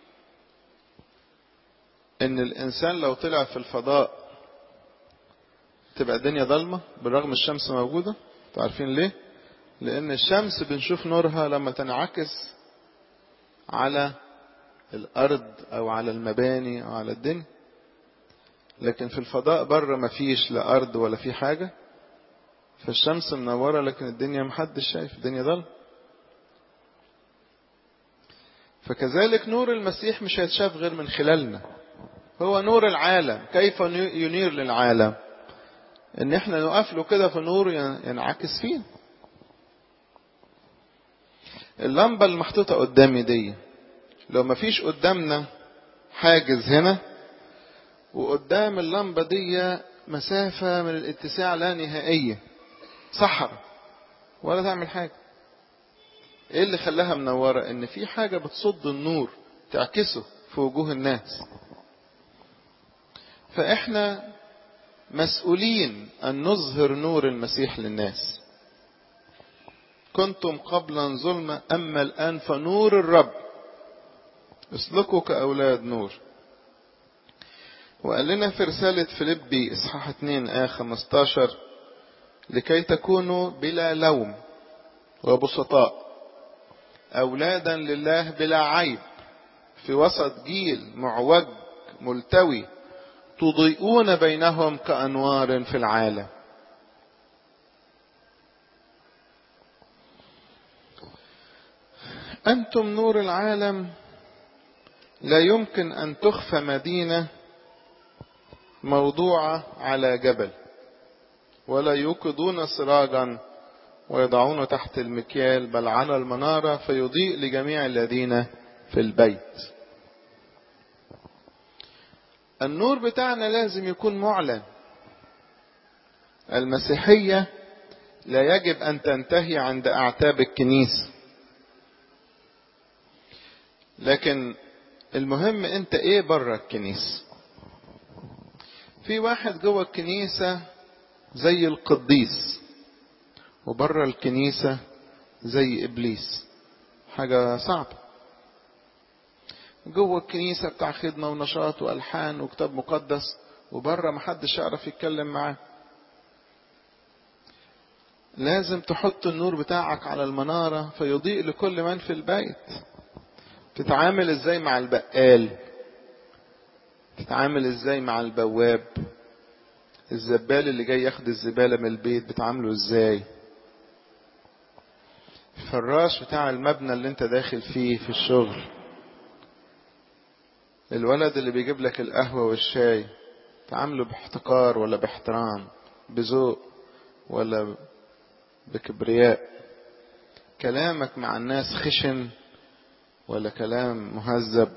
ان الانسان لو طلع في الفضاء تبقى الدنيا ضلمة بالرغم الشمس موجودة انتوا عارفين ليه لان الشمس بنشوف نورها لما تنعكس على الارض او على المباني او على الدنيا لكن في الفضاء بره مفيش لا ارض ولا في حاجة فالشمس منورة لكن الدنيا محدش شايف الدنيا ضلمة فكذلك نور المسيح مش هيتشاف غير من خلالنا هو نور العالم كيف ينير للعالم ان احنا نقف له كده في نور ينعكس فيه اللمبة المحطوطة قدامي دي لو مفيش قدامنا حاجز هنا وقدام اللمبة دي مسافة من الاتساع لا نهائية صحراء ولا تعمل حاجة ايه اللي خلاها منورة ان في حاجة بتصد النور تعكسه في وجوه الناس فاحنا مسؤولين ان نظهر نور المسيح للناس كنتم قبلا ظلمة اما الان فنور الرب اسلكوا كاولاد نور وقال لنا في رسالة فيليبي اصحاح 2 آية 15 لكي تكونوا بلا لوم وبسطاء أولادا لله بلا عيب في وسط جيل معوج ملتوي تضيئون بينهم كأنوار في العالم أنتم نور العالم لا يمكن أن تخفى مدينة موضوعة على جبل ولا يوقدون سراجا ويضعونه تحت المكيال بل على المنارة فيضيء لجميع الذين في البيت النور بتاعنا لازم يكون معلن المسيحية لا يجب أن تنتهي عند أعتاب الكنيسة لكن المهم أنت إيه بره الكنيسة في واحد جوه الكنيسة زي القديس وبره الكنيسة زي إبليس حاجة صعبة جوه الكنيسة بتاع خدمة ونشاط وألحان وكتاب مقدس وبره محدش يعرف يتكلم معاه لازم تحط النور بتاعك على المنارة فيضيء لكل من في البيت تتعامل ازاي مع البقال تتعامل ازاي مع البواب الزبال اللي جاي ياخد الزبالة من البيت بتعامله ازاي الفراش بتاع المبنى اللي انت داخل فيه في الشغل الولد اللي بيجيب لك القهوة والشاي تعامله باحتقار ولا باحترام بذوق ولا بكبرياء كلامك مع الناس خشن ولا كلام مهذب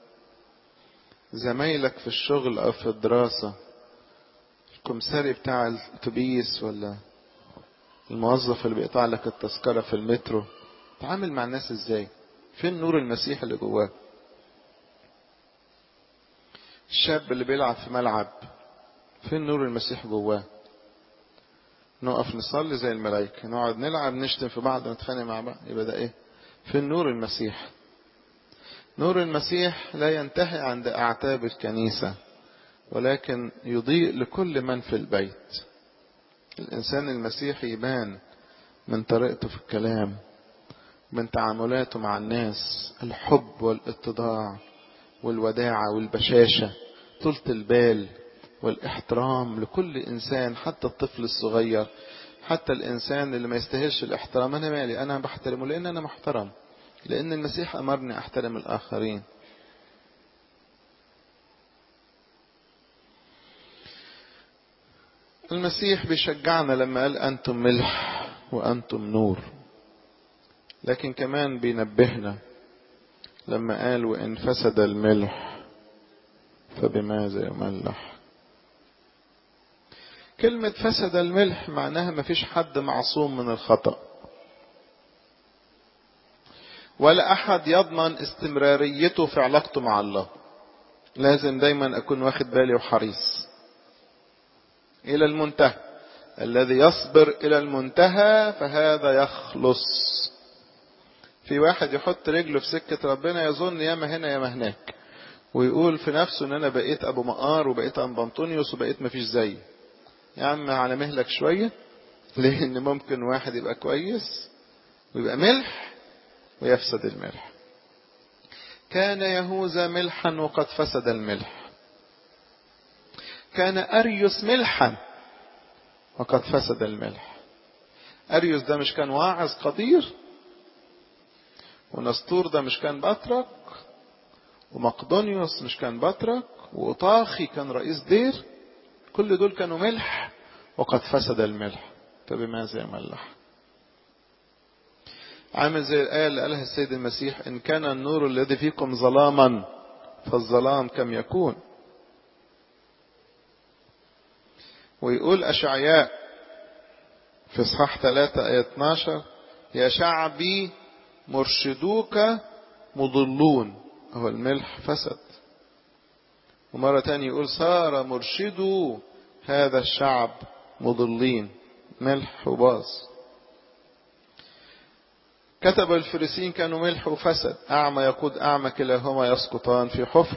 زمايلك في الشغل او في الدراسة الكمساري بتاع الاتوبيس ولا الموظف اللي بيقطع لك التذكرة في المترو تعامل مع الناس ازاي فين نور المسيح اللي جواه الشاب اللي بيلعب في ملعب فين نور المسيح جواه نقف نصلي زي الملائكة نقعد نلعب نشتم في بعض نتخانق مع بعض يبقى ده ايه فين نور المسيح نور المسيح لا ينتهي عند اعتاب الكنيسة ولكن يضيء لكل من في البيت الانسان المسيحي يبان من طريقته في الكلام من تعاملاته مع الناس الحب والاتضاع والوداعة والبشاشة طولة البال والاحترام لكل إنسان حتى الطفل الصغير حتى الإنسان اللي ما يستاهلش الاحترام أنا مالي أنا بحترمه لأن أنا محترم لأن المسيح أمرني أحترم الآخرين المسيح بيشجعنا لما قال أنتم ملح وأنتم نور لكن كمان بينبهنا لما قال وإن فسد الملح فبماذا يملح كلمة فسد الملح معناها ما فيش حد معصوم من الخطأ ولا أحد يضمن استمراريته في علاقته مع الله لازم دايما أكون واخد بالي وحريص إلى المنتهى الذي يصبر إلى المنتهى فهذا يخلص في واحد يحط رجله في سكة ربنا يظن ياما هنا ياما هناك ويقول في نفسه ان انا بقيت ابو مقار وبقيت ام بنطونيوس وبقيت مفيش زي يا عم على مهلك شوية لان ممكن واحد يبقى كويس ويبقى ملح ويفسد الملح كان يهوذا ملحا وقد فسد الملح كان اريوس ملحا وقد فسد الملح اريوس ده مش كان واعظ قدير ونسطور ده مش كان بطرك ومقدونيوس مش كان بطرك وأطاخي كان رئيس دير كل دول كانوا ملح وقد فسد الملح فبماذا يملح عامل زي الآية اللي قالها السيد المسيح إن كان النور الذي فيكم ظلاما فالظلام كم يكون ويقول أشعياء في إصحاح 3 آية 12 يا شعبي مرشدوك مضلون هو الملح فسد ومرة تانية يقول صار مرشدو هذا الشعب مضلين ملح وباظ كتب الفريسين كانوا ملح وفسد أعمى يقود أعمى كلاهما يسقطان في حفر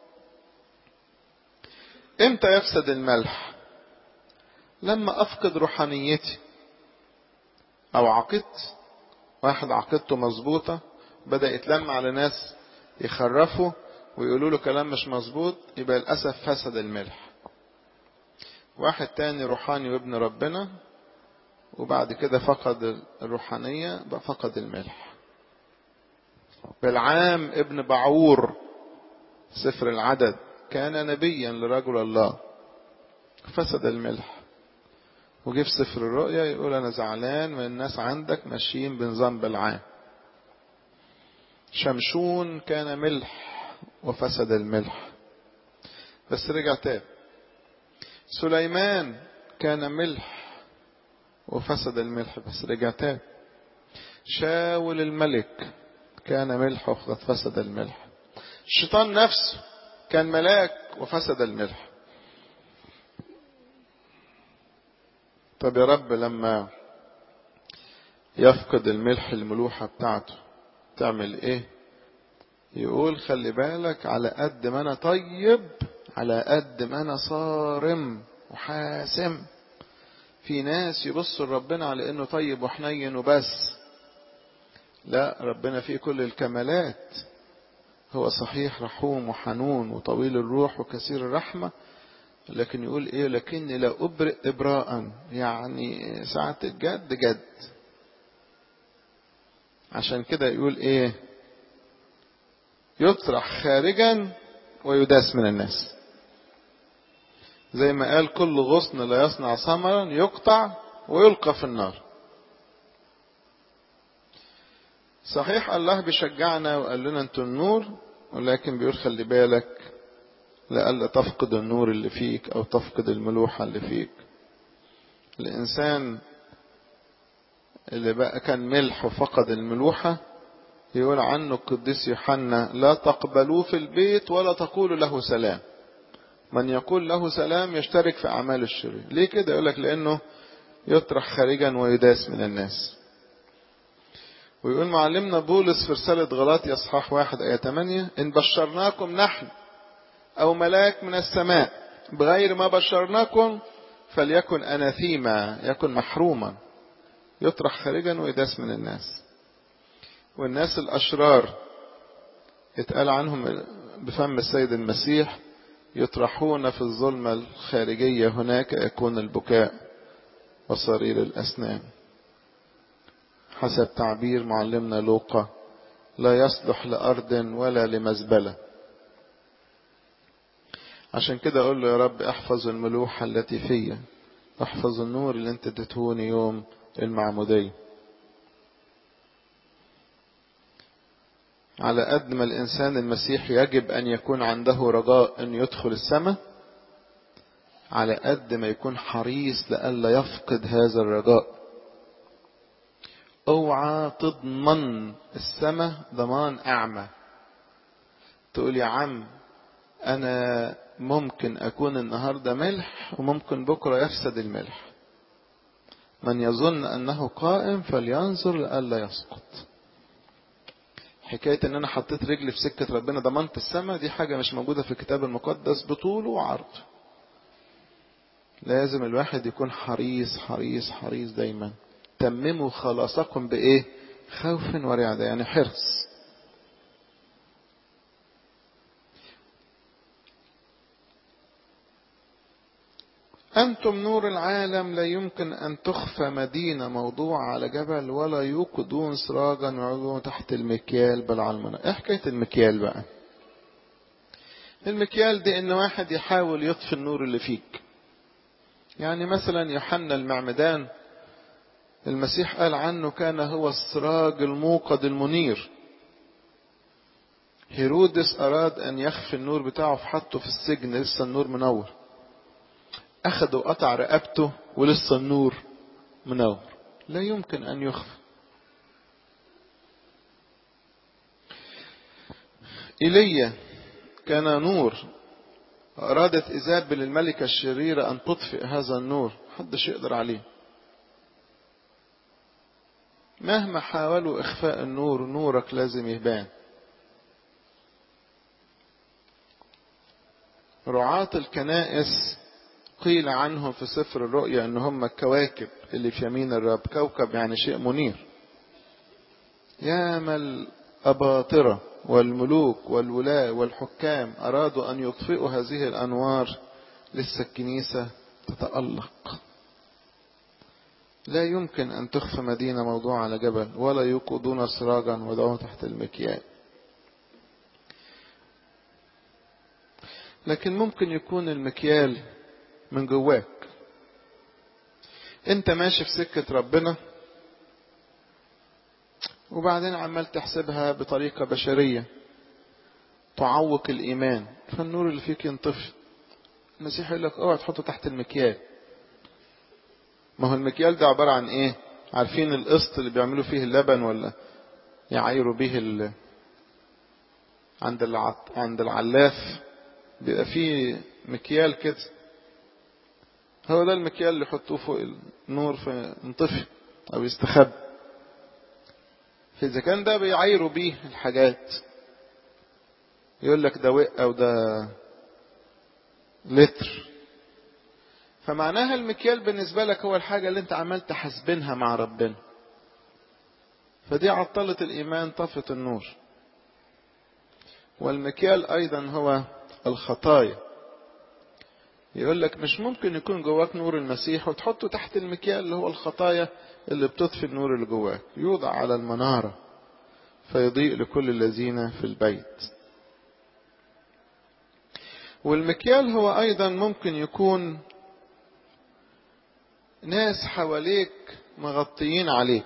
امتى يفسد الملح لما أفقد روحانيتي أو عقدت واحد عقيدته مظبوطة بدأ يتلم على ناس يخرفوا ويقولوا له كلام مش مظبوط يبقى للأسف فسد الملح واحد تاني روحاني وابن ربنا وبعد كده فقد الروحانية بقى فقد الملح بالعام ابن بعور سفر العدد كان نبيا لرجل الله فسد الملح وجه في سفر الرؤيا يقول انا زعلان من الناس عندك ماشيين بنظام بالعام شمشون كان ملح وفسد الملح بس رجع تاب سليمان كان ملح وفسد الملح بس رجع تاب شاول الملك كان ملح وقد فسد الملح الشيطان نفسه كان ملاك وفسد الملح طب يا رب لما يفقد الملح الملوحة بتاعته تعمل ايه يقول خلي بالك على قد ما انا طيب على قد ما انا صارم وحاسم في ناس يبصوا لربنا على انه طيب وحنين وبس لا ربنا فيه كل الكمالات هو صحيح رحوم وحنون وطويل الروح وكثير الرحمة لكن يقول ايه لكني لا ابرئ ابراء يعني ساعة الجد جد عشان كده يقول ايه يطرح خارجا ويداس من الناس زي ما قال كل غصن لا يصنع ثمرا يقطع ويلقى في النار صحيح الله بيشجعنا وقال لنا انتوا النور ولكن بيقول خلي بالك لألا تفقد النور اللي فيك أو تفقد الملوحة اللي فيك الإنسان اللي بقى كان ملح وفقد الملوحة يقول عنه القديس يوحنا لا تقبلوه في البيت ولا تقولوا له سلام من يقول له سلام يشترك في أعمال الشرير ليه كده يقول لك لأنه يطرح خارجا ويداس من الناس ويقول معلمنا بولس في رسالة غلاطي أصحاح واحد آية 8 إن بشرناكم نحن أو ملاك من السماء بغير ما بشرناكم فليكن أناثيما يكن محروما يطرح خارجا ويداس من الناس والناس الأشرار اتقال عنهم بفم السيد المسيح يطرحون في الظلمة الخارجية هناك يكون البكاء وصرير الأسنان حسب تعبير معلمنا لوقا لا يصلح لأرض ولا لمزبلة عشان كده أقول له يا رب احفظ الملوحة التي فيا احفظ النور اللي انت اديتهوني يوم المعمودية على قد ما الإنسان المسيح يجب أن يكون عنده رجاء أن يدخل السماء على قد ما يكون حريص لئلا يفقد هذا الرجاء اوعى تضمن السماء ضمان أعمى تقول يا عم أنا ممكن أكون النهاردة ملح وممكن بكرة يفسد الملح من يظن أنه قائم فلينظر لئلا يسقط حكاية ان انا حطيت رجلي في سكة ربنا ضمنت السماء دي حاجة مش موجودة في الكتاب المقدس بطوله وعرضه لازم الواحد يكون حريص حريص حريص دايما تمموا خلاصكم بايه خوف ورعدة يعني حرص أنتم نور العالم لا يمكن أن تخفى مدينة موضوعة على جبل ولا يوقدون سراجا ويعلون تحت المكيال بل على المنى إيه حكاية المكيال بقى المكيال دي إن واحد يحاول يطفي النور اللي فيك يعني مثلا يوحنا المعمدان المسيح قال عنه كان هو السراج الموقد المنير هيرودس أراد أن يخفي النور بتاعه فحطه في السجن لسه النور منور أخده وقطع رقبته ولسه النور منور لا يمكن أن يخفى إيليا كان نور أرادت إيزابل الملكة الشريرة أن تطفئ هذا النور محدش يقدر عليه مهما حاولوا إخفاء النور نورك لازم يبان رعاة الكنائس قيل عنهم في سفر الرؤيا ان هم الكواكب اللي في يمين الرب كوكب يعني شيء منير ياما الأباطرة والملوك والولاة والحكام أرادوا أن يطفئوا هذه الأنوار لسه الكنيسة تتألق لا يمكن أن تخفى مدينة موضوعة على جبل ولا يوقدون سراجا وضعوه تحت المكيال لكن ممكن يكون المكيال من جواك انت ماشي في سكة ربنا وبعدين عمال تحسبها بطريقة بشرية تعوق الإيمان فالنور اللي فيك ينطفي المسيح يقول لك اوعى تحطه تحت المكيال ما هو المكيال ده عبارة عن ايه عارفين القسط اللي بيعملوا فيه اللبن ولا يعايروا به ال... عند العط... عند العلاف بيبقى فيه مكيال كده هو ده المكيال اللي يحطوه فوق النور فينطفي او يستخبى فإذا كان ده بيعايروا بيه الحاجات يقول لك ده وقة وده لتر فمعناها المكيال بالنسبة لك هو الحاجة اللي انت عمال تحاسبينها مع ربنا فدي عطلت الإيمان طفت النور والمكيال أيضا هو الخطايا يقول لك مش ممكن يكون جواك نور المسيح وتحطه تحت المكيال اللي هو الخطايا اللي بتطفي النور اللي جواك يوضع على المنارة فيضيء لكل الذين في البيت والمكيال هو أيضا ممكن يكون ناس حواليك مغطيين عليك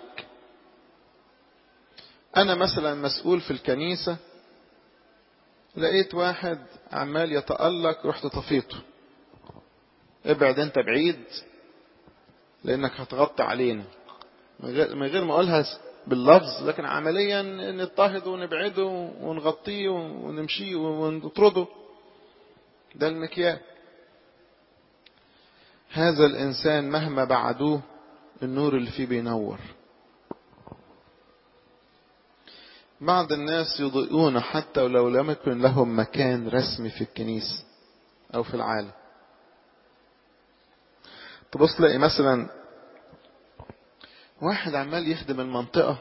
أنا مثلا مسؤول في الكنيسة لقيت واحد عمال يتألق رحت طفيته ابعد انت بعيد لانك هتغطي علينا من غير ما اقولها باللفظ لكن عمليا نضطهد ونبعده ونغطيه ونمشيه ونطرده ده المكيال هذا الانسان مهما بعدوه النور اللي فيه بينور بعض الناس يضيئون حتى ولو لم يكن لهم مكان رسمي في الكنيسة أو في العالم تبص تلاقي مثلا واحد عمال يخدم المنطقة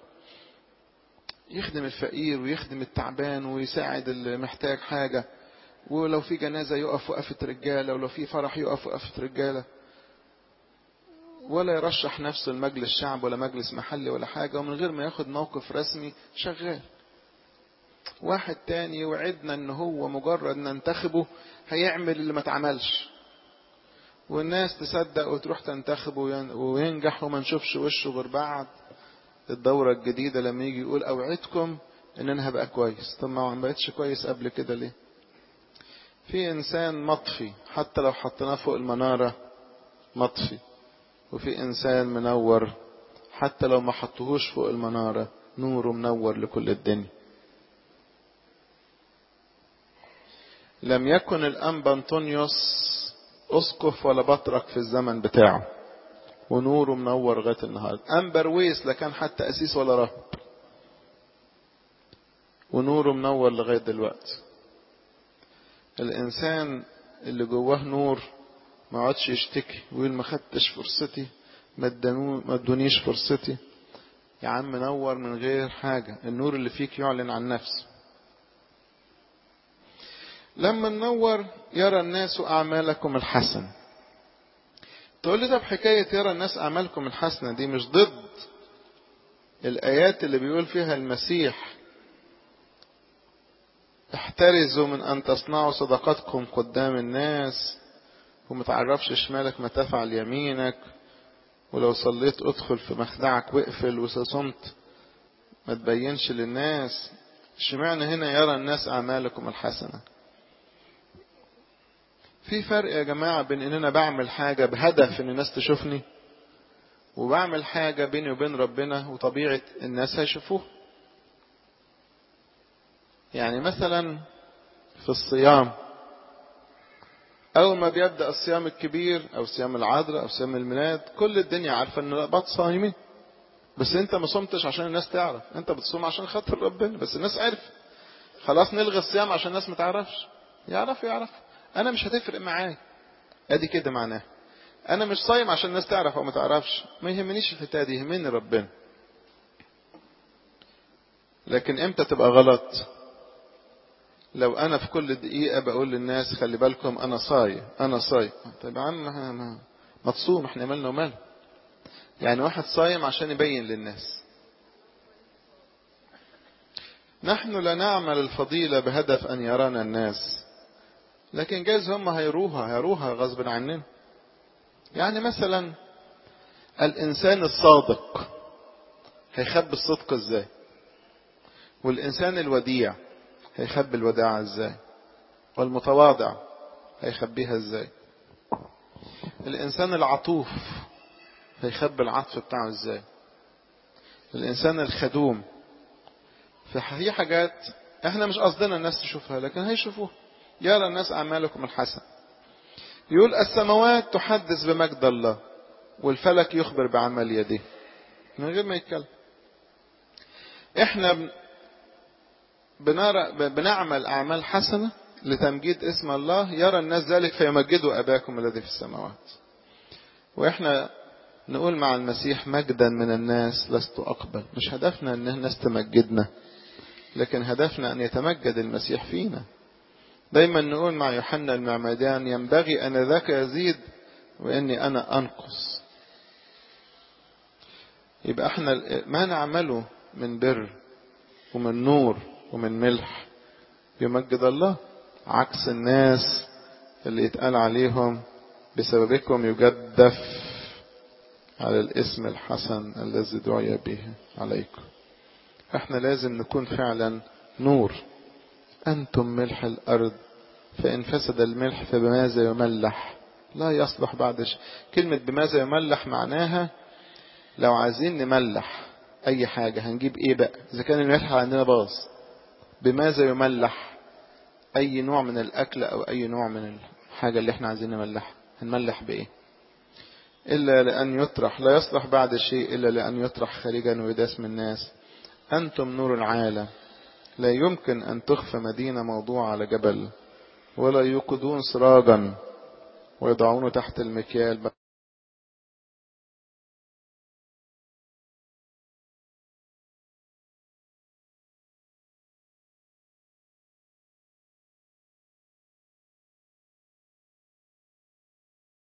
يخدم الفقير ويخدم التعبان ويساعد اللي محتاج حاجة ولو في جنازة يقف وقفة رجالة ولو في فرح يقف وقفة رجالة ولا يرشح نفسه لمجلس شعب ولا مجلس محلي ولا حاجة ومن غير ما ياخد موقف رسمي شغال واحد تاني يوعدنا ان هو مجرد ننتخبه هيعمل اللي ما اتعملش والناس تصدق وتروح تنتخبه وينجح وما نشوفش وشه غير بعد الدورة الجديدة لما يجي يقول اوعدكم ان انا هبقى كويس طب ما بقتش كويس قبل كده ليه في انسان مطفي حتى لو حطيناه فوق المنارة مطفي وفي انسان منور حتى لو ما حطوهوش فوق المنارة نوره منور لكل الدنيا لم يكن الأنبا أنطونيوس أسقف ولا بطرك في الزمن بتاعه ونوره منور لغاية النهاردة أنبر ويس لا كان حتى أسيس ولا راهب ونوره منور لغاية دلوقتي الإنسان اللي جواه نور ما عادش يشتكي ويقول ما خدتش فرصتي ما ادونيش فرصتي يا عم نور من غير حاجة النور اللي فيك يعلن عن نفسه لما ننور يرى الناس أعمالكم الحسنة تقول لي طب حكاية يرى الناس أعمالكم الحسنة دي مش ضد الآيات اللي بيقول فيها المسيح احترزوا من أن تصنعوا صدقاتكم قدام الناس ومتعرفش شمالك ما تفعل يمينك ولو صليت ادخل في مخدعك واقفل وصمت ما تبينش للناس اشمعنى هنا يرى الناس اعمالكم الحسنه في فرق يا جماعه بين ان انا بعمل حاجه بهدف ان الناس تشوفني وبعمل حاجه بيني وبين ربنا وطبيعه الناس هيشوفوها يعني مثلا في الصيام أول ما بيبدأ الصيام الكبير أو صيام العذراء أو صيام الميلاد كل الدنيا عارفة إن الأقباط صايمين بس أنت ما صمتش عشان الناس تعرف أنت بتصوم عشان خاطر ربنا بس الناس عرف خلاص نلغي الصيام عشان الناس ما تعرفش يعرف يعرف أنا مش هتفرق معايا أدي كده معناها أنا مش صايم عشان الناس تعرف أو ما تعرفش ما يهمنيش الحتة دي يهمني ربنا لكن إمتى تبقى غلط لو انا في كل دقيقة بقول للناس خلي بالكم انا صايم انا صايم طيب يا عم ما تصوم احنا مالنا ومال يعني واحد صايم عشان يبين للناس نحن لا نعمل الفضيلة بهدف ان يرانا الناس لكن جايز هم هيروها هيروها غصب عننا يعني مثلا الانسان الصادق هيخبي الصدق ازاي والانسان الوديع هيخبي الوداعة ازاي والمتواضع هيخبيها ازاي الانسان العطوف هيخبي العطف بتاعه ازاي الانسان الخدوم في حاجات احنا مش قصدنا الناس تشوفها لكن هيشوفوها يرى الناس اعمالكم الحسن يقول السماوات تحدث بمجد الله والفلك يخبر بعمل يديه من غير ما يتكلم احنا بنرى بنعمل أعمال حسنة لتمجيد اسم الله يرى الناس ذلك فيمجدوا أباكم الذي في السماوات وإحنا نقول مع المسيح مجدا من الناس لست أقبل مش هدفنا أن الناس تمجدنا لكن هدفنا أن يتمجد المسيح فينا دايما نقول مع يوحنا المعمدان ينبغي أن ذاك يزيد وإني أنا أنقص يبقى احنا ما نعمله من بر ومن نور ومن ملح يمجد الله عكس الناس اللي يتقال عليهم بسببكم يجدف على الاسم الحسن الذي دعي به عليكم احنا لازم نكون فعلا نور انتم ملح الارض فان فسد الملح فبماذا يملح لا يصلح بعد ش... كلمة بماذا يملح معناها لو عايزين نملح اي حاجة هنجيب ايه بقى اذا كان الملح عندنا باظ بماذا يملح اي نوع من الاكل او اي نوع من الحاجة اللي احنا عايزين نملحها هنملح بايه الا لان يطرح لا يصلح بعد شيء الا لان يطرح خارجا ويداس من الناس انتم نور العالم لا يمكن ان تخفى مدينة موضوعة على جبل ولا يوقدون سراجا ويضعونه تحت المكيال